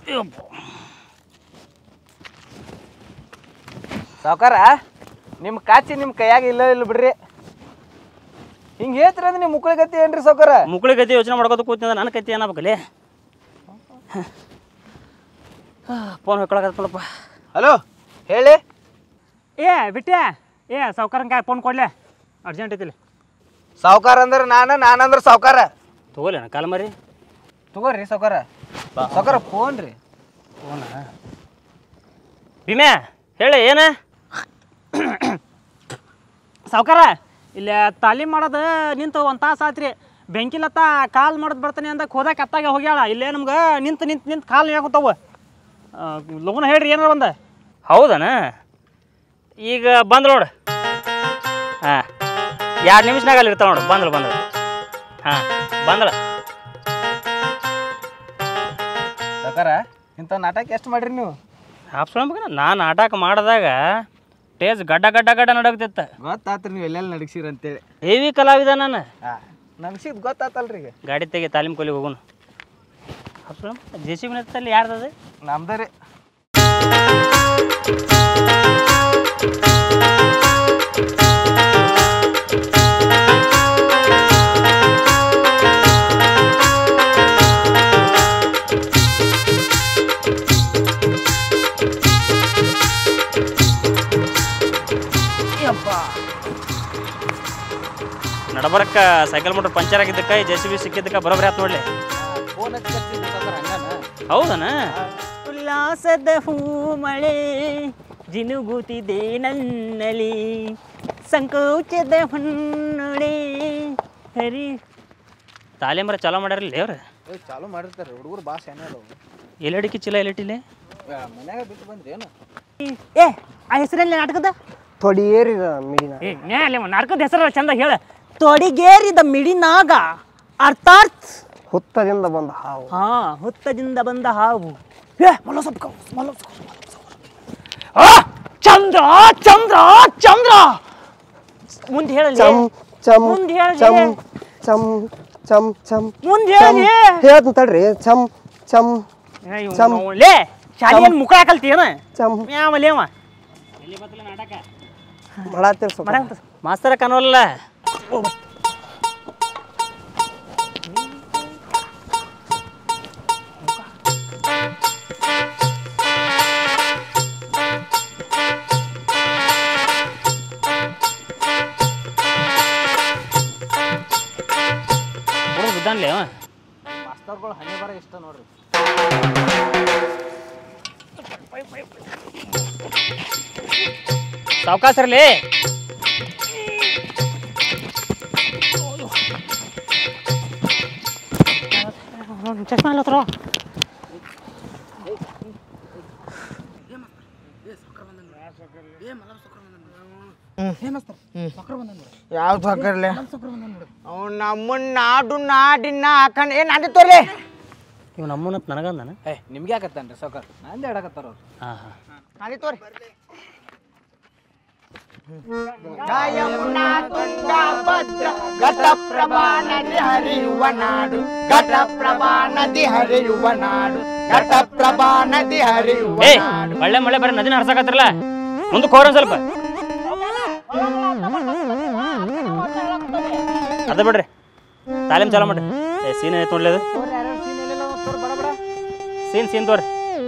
ಸಾವ್ಕಾರ ನಿಮ್ಮ ಕಾಚಿ ನಿಮ್ಮ ಕೈಯಾಗ ಇಲ್ಲ ಇಲ್ಲ ಬಿಡ್ರಿ ಹಿಂಗೆ ಹೇಳ್ತೀರ ಅಂದ್ರೆ ನಿಮ್ಮ ಮುಕ್ಕಳಿ ಗತಿ ಏನ್ರಿ ಸಾವ್ಕಾರ ಮುಕ್ಳಿ ಗತಿ ಯೋಚನೆ ಮಾಡ್ಕೋತ ಕೂತಿಂದ ನನ್ನ ಕತಿ ಏನಾಗಬೇಕಲ್ಲಿ ಫೋನ್ ಹೊಕ್ಕೊಳಕತ್ತಲ್ಲಪ್ಪ ಹಲೋ ಹೇಳಿ ಏ ಬಿಟ್ಟೆ ಏ ಸಾವ್ಕಾರಂಗೆ ಫೋನ್ ಕೊಡ್ಲೆ ಅರ್ಜೆಂಟ್ ಐತಿಲ್ಲ ಸಾವ್ಕಾರ ಅಂದ್ರೆ ನಾನು ನಾನಂದ್ರೆ ಸಾವ್ಕಾರ ತಗೋಲೇನ ಕಾಲ ಮರಿ ತಗೋರಿ ಸಾವ್ಕಾರ ಸಾವ್ಕಾರ ಫೋನ್ ರೀ ಫೋನ ಭೀಮ್ಯಾ ಹೇಳಿ ಏನ ಸಾವ್ಕಾರ ಇಲ್ಲೇ ತಾಲೀಮ್ ಮಾಡೋದು ನಿಂತು ಒಂದು ತಾಸು ಆತ್ರಿ ಬೆಂಕಿಲತ್ತ ಕಾಲ್ ಮಾಡೋದು ಬರ್ತಾನೆ ಅಂತ ಹೋದಾಗ ಕತ್ತಾಗ ಹೋಗ್ಯಾಳ ಇಲ್ಲೇ ನಮ್ಗೆ ನಿಂತು ನಿಂತು ನಿಂತು ಕಾಲು ಯಾಕುತ್ತಾವ ಲಗುನ ಹೇಳ್ರಿ ಏನಾರ ಒಂದು ಹೌದನ ಈಗ ಬಂದ್ ನೋಡು ಹಾಂ ಎರಡು ನಿಮಿಷನಾಗ ಅಲ್ಲಿ ಇರ್ತಾವ ನೋಡು ಬಂದಳು ಬಂದಳು ಹಾಂ ಬಂದಳ ಸಾವ್ಕಾರ ಇಂಥ ನಾಟಕ ಎಷ್ಟು ಮಾಡ್ರಿ ನೀವು ಹಾಪ್ಸ್ಕೊಳ್ಬೇಕ ನಾನು ನಾಟಕ ಮಾಡಿದಾಗ ಟೇಜ್ ಗಡ್ಡ ಗಡ್ಡ ಗಡ್ಡ ನಡಗ್ತಿತ್ತ ಗೊತ್ತಾತ್ರಿ ನೀವು ಎಲ್ಲೆಲ್ಲಿ ನಡಗ್ಸಿರಿ ಅಂತೇಳಿ ಹೆವಿ ಕಲಾವಿದ ನಾನು ಹಾಂ ನನ್ಸಿದ್ ಗೊತ್ತಾತಲ್ರಿ ಈಗ ಗಾಡಿ ತೆಗೆ ತಾಲೀಮ್ ಕೊಲಿ ಹೋಗೋಣ ಹಾಪ್ಸ್ಕೊಳಮ್ ಜೆ ಸಿ ಬಿನಲ್ಲಿ ಯಾರ್ದದು ನಮ್ದ ರೀ ನಡಬರಕ್ಕ ಸೈಕಲ್ ಮೋಟ್ರ್ ಪಂಚರ್ ಆಗಿದ್ದಕ್ಕ ಜೆ ಸಿ ಬಿ ಸಿಕ್ಕಿದ್ದಕ್ಕ ಬರೋಬ್ರಿ ಆತ್ ನೋಡ್ಲಿ ಫೋನ್ ಹಚ್ಚಿ ಕರ್ಸಿದ್ರಿ ಸಾವ್ಕಾರ ಹಂಗಾನ ಹೌದನ ಉಲ್ಲಾಸದ ಹೂ ಮಳೆ ಜಿನುಗುತ್ತಿದೆ ನನ್ನಲಿ ಸಂಕೋಚದ ಹೊನ್ನೊಳೆ ಹರಿ ತಾಲೀಮರ ಚಾಲೋ ಮಾಡ್ಯಾರಲ್ಲ ಅವ್ರ ಏ ಚಾಲು ಮಾಡಿರ್ತಾರೆ ಹುಡುಗರು ಭಾಳ ಶಾನೆ ಅದಾವು ಎಲ್ಲಡಿಕೆ ಚೀಲ ಎಲ್ಲಟಿಲೆ ಮನ್ಯಾಗ ಬಿಟ್ಟು ಬಂದ್ರಿ ಏನು ಏ ಆ ಹೆಸರಲ್ಲಿ ನಾಟಕದ ತೊಡಿಯೇರಿದ ಮಿಡಿನ ಏ ನೇ ಅಲ್ಲಿ ನಾಟಕದ ಹೆಸರು ಚಂದ ಹೇಳ ತೊಡಿಗೇರಿದ ಮಿಡಿನಾಗ ಅರ್ಥಾತ್ ಹುತ್ತದಿಂದ ಬಂದ ಹಾವು ಹಾ ಹುತ್ತದಿಂದ ಬಂದ ಹಾವು ಏ ಮಲ್ಲ ಸ್ವಲ್ಪ ಮಲ್ಲ ಆ ಚಂದ್ರ ಚಂದ್ರ ಚಂದ್ರ ಮುಂದೆ ಹೇಳಲಿ ಚಮ್ ಚಮ್ ಮುಂದ್ ಹೇಳ್ರಿ. ಚಮ್ ಚಮ್ ಚಮ್ ಚಮ್ ಮುಂದೆ ಚಮ್ ಹೇಳಿ ಹೇಳ್ತೀನಿ ತಡ್ರಿ ಚಮ್ ಚಮ್ ಚಮ್. ಲೇ ಶಾಲೆಯಲ್ಲಿ ಮುಖ ಕಲ್ತೀಯನ ಚಮ್ ಯಾವಲೇವ ಮಾಡತ್ತೀರಿ ಸ್ವಲ್ಪ ಮಾಡಂತ ಮಾಸ್ತರ ಕನೋಲ್ಲ ಬಿದ್ದಾನ್ಲೇ ಅವ ಮಾಸ್ತರ್ಗಳು ಹಣೆ ಬರ ಇಷ್ಟ ನೋಡ್ರಿ ಸಾವ್ಕಾಸರ್ಲಿ ಚಶ್ಮಾ ಇಲ್ಲ ಹತ್ರ ಯಾವ್ದು ಹಾಕರ್ಲೆ ಅವ್ನು ನಮ್ಮನ್ನ ನಾಡು ನಾಡಿನ ಹಾಕಂಡ್ ಏನ್ ನಾಡಿ ತೋರ್ಲೆ ಇವ್ ನಮ್ಮನ್ನ ನನಗಂದನ ಏ ನಿಮ್ಗೆ ಯಾಕತ್ತಾನ್ರಿ ಸಾವ್ಕಾರ ನಂದೇ ಹೇಳಕತ್ತಾರ ಅವ್ರು ಹಾಂ ಹಾಂ ನಾಡಿ ತೋರಿ ಘಟಪ್ರಭಾ ನದಿ ಹರಿಯುವ ನಾಡು ಘಟಪ್ರಭಾ ನದಿ ಹರಿಯುವ ನಾಡು ಘಟಪ್ರಭಾ ನದಿ ಹರಿಯುವ ಏ ಒಳ್ಳೆ ಮಳೆ ಬರೀ ನದಿನ ಹರ್ಸಕತ್ತಿರಲ್ಲ ಮುಂದಕ್ಕೆ ಹೋರ ಸ್ವಲ್ಪ ಅದ ಬಿಡ್ರಿ ತಾಲೀಮ್ ಚಾಲೋ ಮಾಡ್ರಿ ಏ ಸೀನ್ ಐತೆ ನೋಡ್ಲಿ ಅದು ಸೀನ್ ಸೀನ್ ತೋರಿ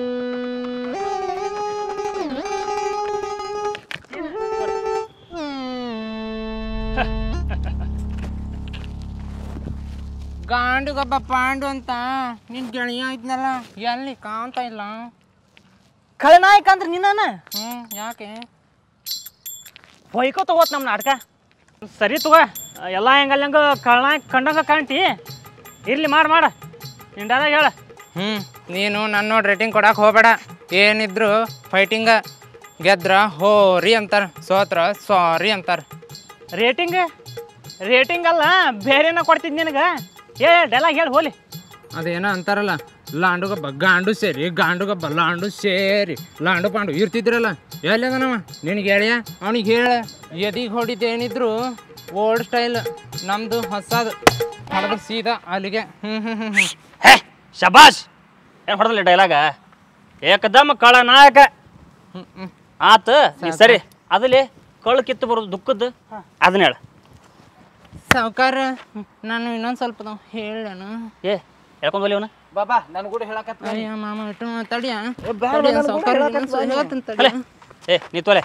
ಗಾಂಡುಗೊಬ್ಬ ಪಾಂಡು ಅಂತ ನಿನ್ ಗೆಳೆಯ ಇದ್ನಲ್ಲ ಎಲ್ಲಿ ಕಾಣ್ತಾ ಇಲ್ಲ ಖಳನಾಯಕ ಅಂದ್ರೆ ನಿನ್ನ ಹ್ಮ್ ಯಾಕೆ ಹೊಯ್ಕೋ ತಗೋತ್ ನಮ್ಮ ನಾಟಕ ಸರಿ ತಗೋ ಎಲ್ಲ ಹೆಂಗಲ್ಲಂಗ ಖಳನಾಯಕ ಕಂಡಂಗ ಕಾಣ್ತಿ ಇರ್ಲಿ ಮಾಡ ಮಾಡ ನಿಂಡಾದಾಗ ಹೇಳ ಹ್ಮ್ ನೀನು ನನ್ನ ನೋಡಿ ರೇಟಿಂಗ್ ಕೊಡಕ್ ಹೋಗ್ಬೇಡ ಏನಿದ್ರು ಫೈಟಿಂಗ ಗೆದ್ರ ಹೋರಿ ಅಂತಾರ ಸೋತ್ರ ಸಾರಿ ಅಂತಾರ ರೇಟಿಂಗ್ ರೇಟಿಂಗ್ ಅಲ್ಲ ಬೇರೆನ ಕೊಡ್ತಿದ್ ನಿನಗೆ ಏ ಡೈಲಾಗ್ ಹೇಳಿ ಹೋಲಿ ಅದೇನೋ ಅಂತಾರಲ್ಲ ಲಾಂಡುಗೊಬ್ಬ ಗಾಂಡು ಸೇರಿ ಗಾಂಡುಗೊಬ್ಬ ಲಾಂಡು ಸೇರಿ ಲಾಂಡು ಪಾಂಡು ಇರ್ತಿದ್ರಲ್ಲ ಎಲ್ಲಿ ಅದನವ ನಿನಗೆ ಗೆಳೆಯ ಅವನಿಗೆ ಹೇಳ ಎದಿಗೆ ಹೊಡಿದೇನಿದ್ರು ಓಲ್ಡ್ ಸ್ಟೈಲ್ ನಮ್ದು ಹೊಸದು ಹೊಡೆದು ಸೀದಾ ಅಲ್ಲಿಗೆ ಹ್ಮ್ ಹ್ಮ್ ಹ್ಮ್ ಹ್ಮ್ ಹೇ ಶಬಾಷ್ ಏನು ಹೊಡೆದಲ್ಲ ಡೈಲಾಗ ಏಕದಮ್ ಕಳ ನಾಯಕ ಹ್ಮ್ ಹ್ಮ್ ಆತ ನೀ ಸರಿ ಅದಲ್ಲಿ ಕಳ್ಳು ಕಿತ್ತು ಬರೋದು ದುಃಖದ್ದು ಅದನ್ನ ಹೇಳ ಸಾವ್ಕಾರ ನಾನು ಇನ್ನೊಂದು ಸ್ವಲ್ಪ ಹೇಳೇನು ಏ ಹೇಳ್ಕೊಂಡ್ ಬಲ್ಲಿ ಅವನ ಬಾಬಾ ನನ್ ಕೂಡ ಹೇಳಕತ್ತ ಅಯ್ಯ ಮಾಮ ಇಟ್ಟು ತಡಿಯ ಬ್ಯಾಡ, ನನ್ ಕೂಡ ಹೇಳಕತ್ತ್ ಬಾ ನೀ. ಏ ನೀ ತೊಲೆ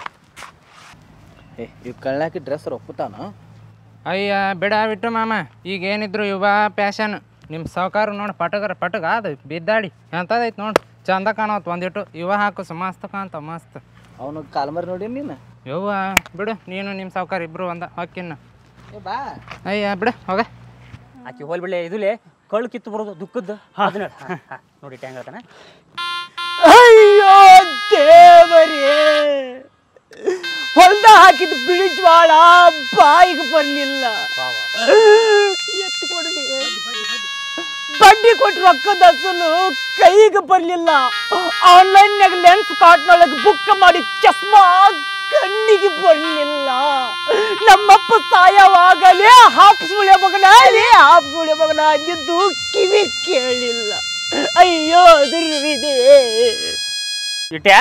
ಏ ಇವ್ ಕಳ್ಳಾಕಿ ಡ್ರೆಸ್ ಒಪ್ಪುತ್ತಾನ ಅಯ್ಯ ಬಿಡ ಬಿಟ್ಟು ಮಾಮ ಈಗ ಏನಿದ್ರು ಯುವ ಪ್ಯಾಶನ್ ನಿಮ್ಮ ಸಾವ್ಕಾರ ನೋಡಿ ಪಟಗರ ಪಟಗ ಅದು ಬಿದ್ದಾಡಿ ಎಂಥದೈತೆ ನೋಡಿ ಚಂದ ಕಾಣವತ್ತು ಒಂದಿಟ್ಟು ಯುವ ಹಾಕು ಸ ಮಸ್ತ್ ಕಾಣ್ತ ಮಸ್ತ್ ಅವನು ಕಾಲ್ಮರ್ ನೋಡಿ ನೀನು ಯವ್ವ ಬಿಡು ನೀನು ನಿಮ್ಮ ಸಾವ್ಕಾರ ಇಬ್ರು ಒಂದ ಹೊಕ್ಕಿನ್ನ ಏ ಬಾ ಅಯ್ಯ ಬಿಡು ಹೋಗ ಆಕಿ ಹೋಲ್ ಬಿಡ್ಲೆ ಇದುಲೆ ಕಳ್ಳು ಕಿತ್ತು ಬರೋದು ದುಃಖದ್ದು ಅದನ್ನ ಹೇಳ ಹಾ, ಹಾ. ನೋಡಿ ಟ್ಯಾಂಗ್ ಹೇಳ್ತಾನೆ ಅಯ್ಯೋ ದೇವರೇ ಹೊಲ್ದ ಹಾಕಿದ ಬಿಳಿ ಜ್ವಾಳ ಬಾಯಿಗೆ ಬರಲಿಲ್ಲ ಎತ್ಕೊಡ್ಲಿ ಬಡ್ಡಿ ಕೊಟ್ಟು ರೊಕ್ಕದ ಅಸಲು ಕೈಗೆ ಬರಲಿಲ್ಲ ಆನ್ಲೈನ್ಯಾಗ ಲೆನ್ಸ್ ಕಾರ್ಟ್ನೊಳಗೆ ಬುಕ್ ಮಾಡಿ ಚಸ್ಮಾ ಕಣ್ಣಿಗೆ ಬರಲಿಲ್ಲ ನಮ್ಮಪ್ಪ ಸಾಯವಾಗಲೇ ಹಾಪ್ ಸುಳೆ ಮಗನ ಲೇ ಹಾಪ್ ಸುಳೆ ಮಗನ ಅಂದಿದ್ದು ಕಿವಿ ಕೇಳಿಲ್ಲ ಅಯ್ಯೋ ದುರ್ವಿದೆ ಇಟ್ಯಾ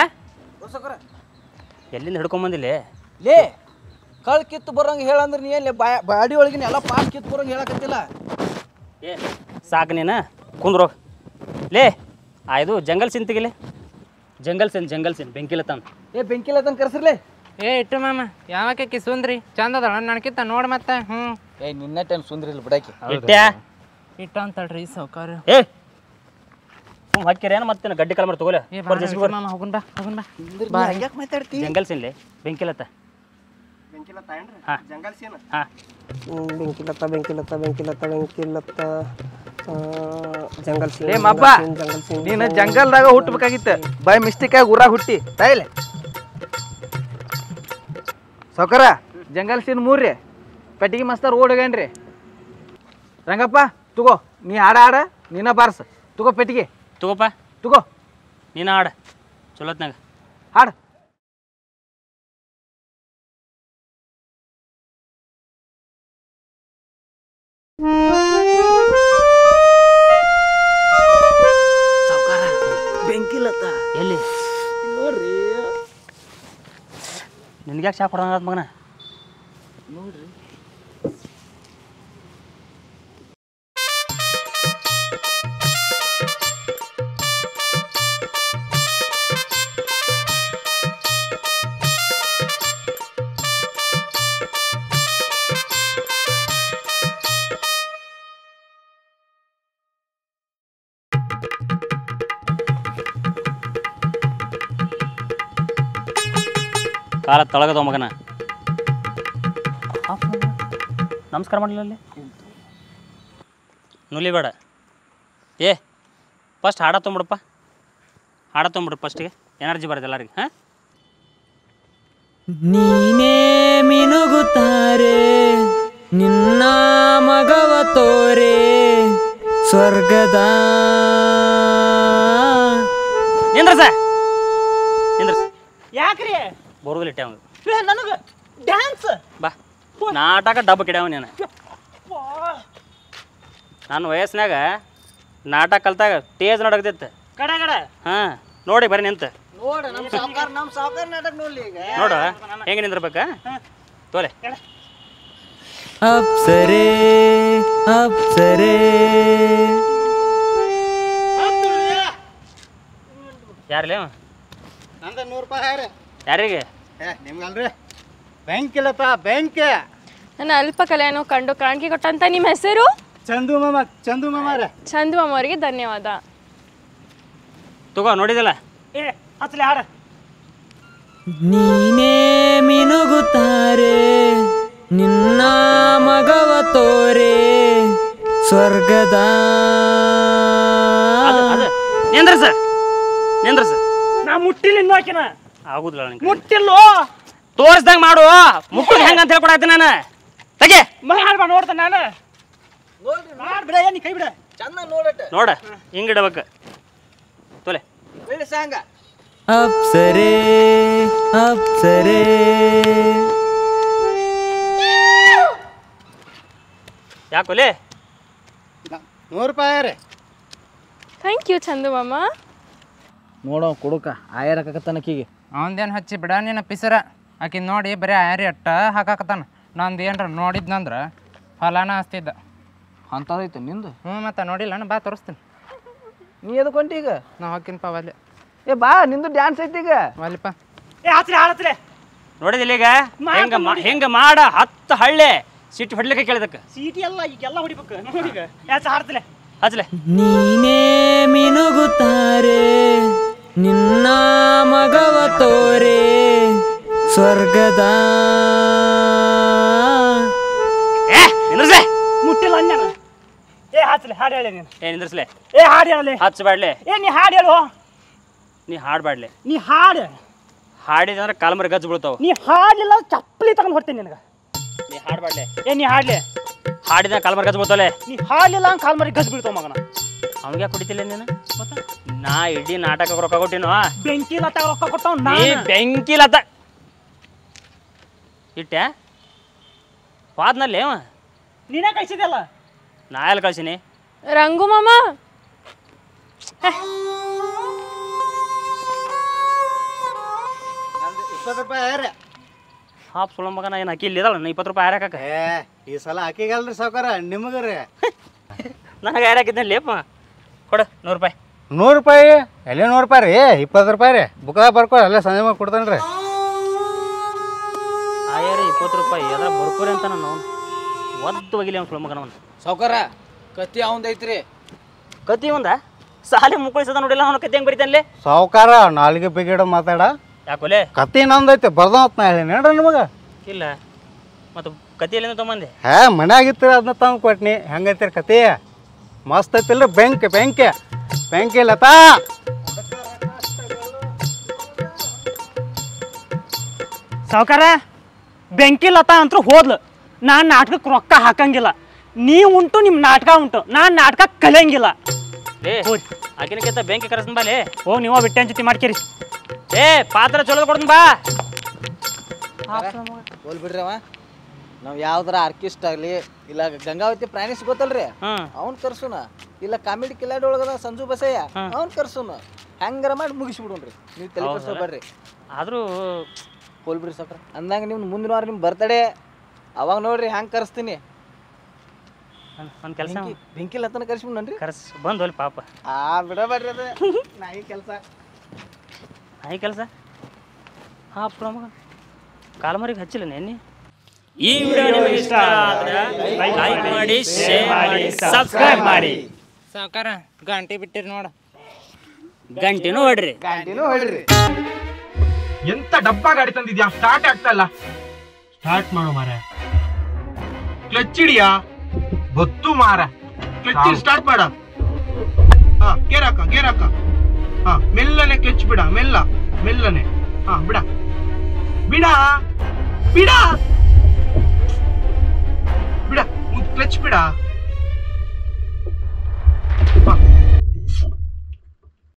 ಎಲ್ಲಿಂದ ಹಿಡ್ಕೊಂಬಂದಿಲ್ಲ ಲೇ ಕಳ್ ಕಿತ್ತು ಬರಂಗ ಹೇಳಂದ್ರ ನೀ ಏನ್ ಬಾಡಿ ಒಳಗಿನ ಎಲ್ಲ ಪಾಸ್ ಕಿತ್ತು ಬರಂಗ ಹೇಳಕತ್ತಿಲ್ಲ ಏ ಸಾಕು ನೀನು ಕುಂದ್ರೋ ಲೇ ಆ ಇದು ಜಂಗಲ್ ಸಿನ್ ತೆಗಿಲೆ ಜಂಗಲ್ ಸಿನ್ ಜಂಗಲ್ ಸಿನ್ ಬೆಂಕಿಲತ್ತಾನ ಏ ಬೆಂಕಿಲ್ಲ ತನ್ ಕರ್ಸ್ರಲೇ ಏ ಇಟ್ಟು ಮಾಮ ಯಾವಕ್ಕೆ ಕಿಸುಂದ್ರಿ ಚಂದ ಅದಳ ನನಕಿತ್ತ ನೋಡ್ ಮತ್ತೆ ಹ್ಞೂ ಏ ನಿನ್ನ ಟೈಮ್ ಸುಂದ್ರಿ ಇಲ್ಲ ಬಿಡಾಕಿ ಇಟ್ಯಾ ಇಟ್ಟು ಅಂತಳ್ರಿ ಸಾವ್ಕಾರ ಏ ಸುಮ್ ಹಾಕಿರೇನು ಮತ್ತೆ ಗಡ್ಡಿ ಕಲ್ಮರ್ ತಗೋಲೆ ಏ ಬಾ ಮಾಮ ಹೋಗುನ್ ಬಾ ಹೋಗುನ್ ಬಾ ಬಾ ಹಂಗ್ಯಾಕ್ ಮಾತಾಡ್ತಿ ಜಂಗಲ್ ಸಿನ್ಲೆ ಬೆಂಕಿಲತ್ತ ಹಾ ಹಾ ಬೆಂಕಿಲತ್ತ ಬೆಂಕಿಲತ್ತ ಬೆಂಕಿಲತ್ತ ಬೆಂಕಿಲತ್ತ ಆ, ಜಂಗಲ್ ಸಿಂಗ್ ಲೇ ಮಬ್ಬ ಜಂಗಲ್ ಸಿಂಗ್ ನೀನು ಜಂಗಲ್ದಾಗ ಹುಟ್ಟಬೇಕಾಗಿತ್ತು ಬೈ ಮಿಸ್ಟೇಕ್ ಆಗಿ ಊರಾಗ ಹುಟ್ಟಿ ತಾಯಿಲೆ ಸೌಕರ ಜಂಗಲ್ ಸೀನ್ ಮೂರ್ರಿ ಪೆಟ್ಟಿಗೆ ಮಸ್ತಾರ್ ಓಡ್ ಹೋಗ್ಯಾನ್ರಿ ರಂಗಪ್ಪ ತಗೋ ನೀ ಹಾಡ ಹಾಡ ನೀನ ಬಾರ್ಸ ತಗೋ ಪೆಟ್ಟಿಗೆ ತಗೋಪ್ಪ ತಗೋ ನೀನು ಆಡ ಚಲೋತ್ನಾಗ ಹಾಡು ಬೆಂಕಿಲತ್ತ ಎಲ್ಲಿ ನೋಡ್ರಿ ನಿನ್ಗ್ಯಾಕೆ ಶಾ ಕೊಡೋಣ ಮಗನ ಕಾಲ ತಳಗದವ ಮಗನ ನಮಸ್ಕಾರ ಮಾಡಲಿಲ್ಲ ಅಲ್ಲಿ ನುಲಿ ಬೇಡ ಏ ಫಸ್ಟ್ ಹಾಡ ತೊಂಬಿಡಪ್ಪ ಹಾಡ ತೊಂಬಿಡ್ರಿ ಫಸ್ಟಿಗೆ ಎನರ್ಜಿ ಬರೋದು ಎಲ್ಲರಿಗೆ ಹಾಂ ನೀನೇ ಮಿನುಗುತ್ತಾರೆ ನಿನ್ನ ಮಗವ ತೋರೆ ಸ್ವರ್ಗದ ನಿಂದ್ರಸ ನಿಂದ್ರಸ ಯಾಕ್ರಿ ಬರೋದಿಲ್ಲ ಇಟ್ಟೆ ಅವ್ನು ನನಗೆ ಡ್ಯಾನ್ಸ್ ಬಾ ನಾಟಕ ಡಬ್ಬ ಕಿಡ್ಯಾವ ನೀನು ನನ್ನ ವಯಸ್ಸಿನಾಗ ನಾಟಕ ಕಲ್ತಾಗ ಟೇಜ್ ನಡಗದಿತ್ತು ಕಡೆ ಕಡೆ ಹಾಂ ನೋಡಿ ಬರ್ರಿ ನಿಂತ ನೋಡ ನಮ್ಮ ಸಾವುಕಾರ ನಮ್ಮ ಸಾವುಕಾರ ನಾಟಕ ನೋಡ್ಲಿ ಈಗ ನೋಡು ಹೆಂಗೆ ನಿಂದಿರ್ಬೇಕಾ ತೋಲೆ ಅಪ್ಸರೆ ಅಪ್ಸರೆ ಯಾರಲ್ಲ ನಂದ ನೂರು ರೂಪಾಯಿ ಹಾರಿ ಯಾರಿಗೆ ಏ ನಿಮ್ಗಲ್ರಿ ಬೆಂಕಿಲತ್ತ ಬೆಂಕಿ ನನ್ನ ಅಲ್ಪ ಕಲೆಯನ್ನು ಕಂಡು ಕಾಣಿಕೆ ಕೊಟ್ಟಂತ ನಿಮ್ಮ ಹೆಸರು ಚಂದು ಮಾಮ ಚಂದು ಮಾಮಾರ ಚಂದು ಅವರಿಗೆ ಧನ್ಯವಾದ ತಗೋ ನೋಡಿದಲ್ಲ ಏ ಹಚ್ಲಿ ಹಾಡ ನೀನೇ ಮಿನುಗುತ್ತಾರೆ ನಿನ್ನ ಮಗವ ತೋರೆ ಸ್ವರ್ಗದ ಅದು ಅದು ನಿಂದ್ರಸ ನಿಂದ್ರಸ ನಾ ಮುಟ್ಟಿಲ್ಲ ಇನ್ನು ಆಕಿನ ಆಗುದಿಲ್ಲ ನನಗೆ ಮುಟ್ಟಿಲ್ಲೋ ತೋರಿಸ್ದಂಗೆ ಮಾಡು ಮುಕ್ಕಳು ಹೆಂಗೆ ಅಂತ ಹೇಳ್ಕೊಡಾಯ್ತು ನಾನು ತೆಗೆ ಮನೆ ಹಾಡ್ಬಾ ನೋಡ್ತಾನೆ ನಾನು ಮಾಡ್ಬಿಡ ಏನಿ ಕೈ ಬಿಡ ಚಂದ ನೋಡಟ ನೋಡ ಹಿಂಗೆ ಇಡ್ಬೇಕು ತೋಲೆ ಹೇಳಿ ಸಾಂಗ ಅಪ್ಸರೆ ಅಪ್ಸರೆ ಯಾಕೋಲೆ ನೂರು ರೂಪಾಯಿ ಹಾರಿ ಥ್ಯಾಂಕ್ ಯು ಚಂದು ಮಾಮ ನೋಡೋ ಕುಡುಕ ಆಯರಕತ್ತನಕಿಗೆ ಅವಂದೇನು ಹಚ್ಚಿ ಬಿಡ ನಿನ್ನ ಪಿಸರ ಆಕಿ ನೋಡಿ ಬರೀ ಆಯ್ರಿ ಅಟ್ಟ ಹಾಕಾಕತ್ತಾನ ನಂದು ಏನ್ರ ನೋಡಿದ್ನಂದ್ರ ಫಲಾನ ಹಸ್ತಿದ್ದ ಅಂಥದೈತೆ ನಿಂದು ಹ್ಞೂ ಮತ್ತೆ ನೋಡಿಲ್ಲ ನಾನು ಬಾ ತೋರಿಸ್ತೀನಿ ನೀ ಎದಕ್ಕೆ ಹೊಂಟಿ ಈಗ ನಾ ಹೋಗ್ತೀನಪ್ಪ ವಾಲೆ ಏ ಬಾ ನಿಂದು ಡ್ಯಾನ್ಸ್ ಐತಿ ಈಗ ವಾಲಿಪ್ಪ ಏ ಆತ್ರಿ ಆಡತ್ರಿ ನೋಡಿದಿಲ್ಲ ಈಗ ಹೆಂಗ ಮಾ- ಹೆಂಗ ಮಾಡ ಹತ್ತು ಹಳ್ಳೆ ಸಿಟ್ಟು ಹೊಡ್ಲಿಕ್ಕೆ ಕೇಳಿದಕ್ಕೆ ಸೀಟಿ ಎಲ್ಲ ಈಗೆಲ್ಲ ಹೊಡಿಬೇಕು ನೋಡೀಗ ಯಾಚ ಆಡ್ತಿಲೆ ಹಚ್ಲೆ ನೀನೇ ಮಿನುಗುತ್ತಾರೆ ನಿನ್ನ ಮಗವ ತೋರೆ ಸ್ವರ್ಗದ ಏ ನಿಂದ್ರಸ್ಲೆ ಮುಟ್ಟಿಲ್ಲ ಅಂದ್ಯಾನ ಏ ಹಾಚ್ಲೆ ಹಾಡು ಹೇಳಿ ನೀನು ಏ ನಿಂದ್ರಸ್ಲೆ ಏ ಹಾಡು ಹೇಳಲಿ ಹಚ್ಚಬಾಡ್ಲೆ ಏ ನೀ ಹಾಡು ಹೇಳು ನೀ ಹಾಡ್ಬಾಡ್ಲೆ ನೀ ಹಾಡು ಹಾಡಿದಂದ್ರೆ ಕಾಲ್ಮರಿ ಗಜ್ಜು ಬೀಳ್ತಾವ ನೀ ಹಾಡ್ಲಿಲ್ಲ ಚಪ್ಪಲಿ ತಗೊಂಡ್ ಹೊಡ್ತೀನಿ ನಿನಗೆ ನೀ ಹಾಡ್ಬಾಡ್ಲೆ ಏ ನೀ ಹಾಡ್ಲಿ ಹಾಡಿದ ಕಾಲ್ಮರಿ ಗಜ್ಜು ಬೀಳ್ತಾವಲೆ ನೀ ಹಾಡ್ಲಿಲ್ಲ ಅಂತ ಕಾಲ್ ಮರಿ ಗಜ್ ಬೀಳ್ತಾವ ಮಗನ ಅವಂಗೆ ಕುಡಿತಿಲ್ಲ ನೀನು ನಾ ಇಡೀ ನಾಟಕಕ್ಕೆ ರೊಕ್ಕ ಕೊಟ್ಟಿನೋ ಬೆಂಕಿ ಲತ್ತಾಗ ರೊಕ್ಕ ಕೊಟ್ಟವ್ ನೀ ನಾನು ಬೆಂಕಿಲತ್ತ ಇಟ್ಟೆ ಪಾದ್ನಲ್ಲಿ ಅವ ನೀನೇ ಕಳ್ಸಿದಲ್ಲ ನಾ ಎಲ್ಲಿ ಕಳ್ಸಿನಿ ರಂಗು ಮಾಮ ಇಪ್ಪತ್ತು ರೂಪಾಯಿ ರೀ ಹಾಪ್ ಸುಳ್ಳ ಮಗನ ಏನು ಅಕ್ಕಿ ಇಲ್ಲಿದಲ್ಲ ನಾ ಇಪ್ಪತ್ತು ರೂಪಾಯಿ ಹಾರಾಕ ಏ ಈ ಸಲ ಹಾಕಿಗಲ್ರಿ ಸಾವ್ಕಾರ ನಿಮಗೆ ರೀ ನನಗೆ ಹಾರಾಕಿದ್ದೆ ಲೇಪ ಕೊಡು ನೂರು ರೂಪಾಯಿ ನೂರು ರೂಪಾಯಿ ಎಲ್ಲಿ ನೂರು ರೂಪಾಯಿ ರೀ ಇಪ್ಪತ್ತು ರೂಪಾಯಿ ರೀ ಬುಕ್ದಾಗ ಬರ್ಕೊ ಅಲ್ಲೇ ಸಂಜೆ ಮಾಡಿ ಕೊಡ್ತಾನೆ ರೀ ಆಯರಿ ಇಪ್ಪತ್ತು ರೂಪಾಯಿ ಅದ್ರ ಬರ್ಕೋರಿ ಅಂತ ನಾನು ಒದ್ದು ಒಗಿಲಿ ಅವ್ನು ಸುಳ್ಳ ಮಗನ ಅವ್ನು ಸಾವ್ಕಾರ ಕತ್ತಿ ಅವಂದೈತ್ರಿ ಕತಿ ಒಂದ ಸಾಲಿ ಮುಕ್ಕಳಿಸದ ನೋಡಿಲ್ಲ ಅವನು ಕತಿ ಹೆಂಗೆ ಬರಿತಾನಲ್ಲಿ ಸಾವ್ಕಾರ ನಾಲ್ಗೆ ಬಿಗಿಡ ಮಾತಾಡ ಯಾಕೋಲೆ ಕತ್ತಿ ನಂದೈತೆ ಬರ್ದಂತ ನಾ ಹೇಳಿ ನೋಡ್ರಿ ನಿಮಗೆ ಇಲ್ಲ ಮತ್ತು ಕತಿಯಲ್ಲಿಂದ ತೊಗೊಂಬಂದೆ ಹೇ ಮನ್ಯಾಗಿತ್ತೀರ ಅದನ್ನ ತಂದು ಕೊಟ್ನಿ ಹೆಂಗೈತಿರಿ ಕತಿ ಮಸ್ತ್ ಐತಿಲ್ರಿ ಬೆಂಕಿ ಬೆಂಕಿ ಬೆಂಕಿ ಲತಾ ಸಾವುಕಾರ ಬೆಂಕಿ ಲತಾ ಅಂತೂ ಹೋದ್ಲು ನಾನು ನಾಟಕಕ್ಕೆ ರೊಕ್ಕ ಹಾಕಂಗಿಲ್ಲ ನೀ ಉಂಟು ನಿಮ್ಮ ನಾಟಕ ಉಂಟು ನಾನು ನಾಟಕ ಕಲಿಯಂಗಿಲ್ಲ ಲೇ ಆಕಿನಕ್ಕಿಂತ ಬೆಂಕಿ ಕರೆಸ್ತೀನಿ ಬಾ ಲೇ ಓ ನೀವ ಬಿಟ್ಟೆ ಜೊತೆ ಮಾಡ್ಕೇರಿ ಏ ಪಾತ್ರ ಚಲೋ ಕೊಡ್ತೀನಿ ಬಾ ಹೋಲ್ ಬಿಡ್ರಿ ಅವ ನಾವು ಯಾವ್ದಾರ ಆರ್ಕಿಸ್ಟ್ ಆಗಲಿ ಇಲ್ಲ ಗಂಗಾವತಿ ಪ್ರಾಣಿಸ್ ಗೊತ್ತಲ್ರಿ ಹ್ಮ್ ಅವ್ನ್ ಕರ್ಸುನ ಇಲ್ಲ ಕಾಮಿಡಿ ಕಿಲಾಡಿ ಒಳಗದ ಸಂಜು ಬಸಯ್ಯ ಅವ್ನ್ ಕರ್ಸುನ ಹೆಂಗಾರ ಮಾಡಿ ಮುಗಿಸ್ಬಿಡುನ್ರಿ ನೀವು ತಲೆ ಕೆಡ್ಸ್ಕೊಬೇಡ್ರಿ ಆದರೂ ಹೋಲ್ ಬಿಡ್ರಿ ಸಾಕ್ರ ಅಂದಂಗ ನಿಮ್ ಮುಂದಿನ ವಾರ ನಿಮ್ ಬರ್ತಡೇ ಅವಾಗ ನೋಡ್ರಿ ಹ್ಯಾಂಗ್ ಕರ್ಸ್ತೀನಿ ಒಂದು ಕೆಲಸ ಬೆಂಕಿ ಬೆಂಕಿ ಲತ್ತನ ಕರ್ಸ್ಬಿಡ್ರಿ ಕರ್ಸ್ ಬಂದು ಹೋಲಿ ಪಾಪ ಆ ಬಿಡಬೇಡ್ರಿ ಅದ ನಾಯಿ ಕೆಲಸ ನಾಯಿ ಕೆಲಸ ಹಾಂ ಸುಳ್ಳ ಮಗ ಕಾಲ್ಮರಿಗೆ ಹಚ್ಚಿಲ್ಲ ನೆನ್ನೆ ಈ ವಿಡಿಯೋ ನಿಮಗೆ ಇಷ್ಟ ಆದ್ರೆ ಲೈಕ್ ಮಾಡಿ ಶೇರ್ ಮಾಡಿ ಸಬ್ಸ್ಕ್ರೈಬ್ ಮಾಡಿ ಸಾವ್ಕಾರ ಗಂಟೆ ಬಿಟ್ಟಿರಿ ನೋಡು ಗಂಟೆನೂ ಹೊಡ್ರಿ ಕ್ಯಾಂಟೀನು ಹೊಡ್ರಿ ಎಂತ ಡಬ್ಬ ಗಾಡಿ ತಂದಿದ್ಯಾ ಸ್ಟಾರ್ಟ್ ಆಗ್ತಾ ಇಲ್ಲ ಸ್ಟಾರ್ಟ್ ಮಾಡು ಮಾರ ಕ್ಲಚ್ ಹಿಡಿಯಾ ಗೊತ್ತು ಮಾರ ಕ್ಲಚ್ ಸ್ಟಾರ್ಟ್ ಮಾಡ ಹಾ ಗೇರ್ ಹಾಕ ಗೇರ್ ಹಾಕ ಹಾ ಮೆಲ್ಲನೆ ಕ್ಲಚ್ ಬಿಡ ಮೆಲ್ಲ ಮೆಲ್ಲನೆ ಹಾ ಬಿಡ ಬಿಡ ಬಿಡ ಬಿಡ ಕ್ಲಚ್ ಬಿಡ